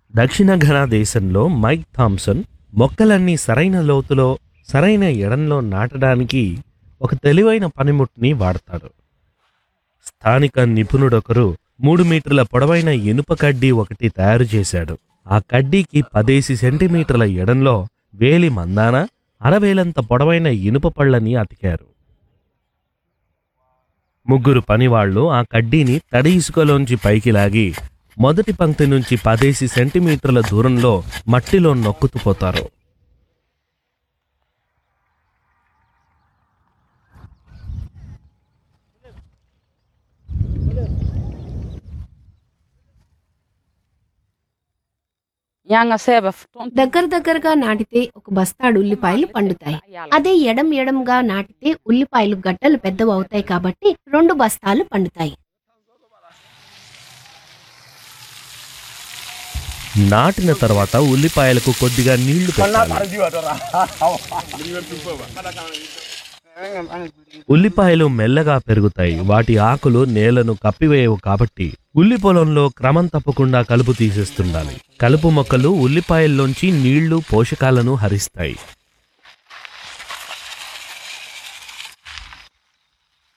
దక్షిణ ఘనా దేశంలో mic Thomson మొక్కలన్నీ సరైన లోతులో సరైన ఎడంలో నాటడానికి ఒక తెలివైన పనిముట్టుని వాడతాడు స్థానిక నిపుణుడొకరు మూడు మీటర్ల పొడవైన ఇనుప కడ్డీ ఒకటి తయారు చేశాడు ఆ కడ్డీకి పదేసి సెంటీమీటర్ల ఎడంలో వేలి మందాన అరవేలంత పొడవైన ఇనుప పళ్ళని అతికారు ముగ్గురు పనివాళ్లు ఆ కడ్డీని తడి ఇసుకలోంచి పైకి లాగి మొదటి పంక్తి నుంచి పదేసి సెంటీమీటర్ల దూరంలో మట్టిలో నొక్కుతూ పోతారు Yang sebe ton దగ్గర దగ్గరగా నాటితే ఒక బస్తాడు ఉల్లిపాయలు పండుతాయి అదే ఎడం ఎడంగా నాటితే ఉల్లిపాయలు గడ్డలు పెద్దవి అవుతాయి కాబట్టి రెండు బస్తాలు పండుతాయి నాటిన తర్వాత ఉల్లిపాయలకు కొద్దిగా నీళ్లు పెట్టాలి ఉల్లిపాయలు మెల్లగా పెరుగుతాయి వాటి ఆకులు నేలను కప్పివేయవు కాబట్టి ఉల్లి పొలంలో క్రమం తప్పకుండా కలుపు తీసేస్తుండాలి కలుపు మొక్కలు ఉల్లిపాయల్లోంచి నీళ్లు పోషకాలను హరిస్తాయి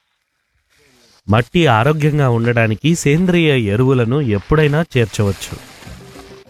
మట్టి ఆరోగ్యంగా ఉండడానికి సేంద్రియ ఎరువులను ఎప్పుడైనా చేర్చవచ్చు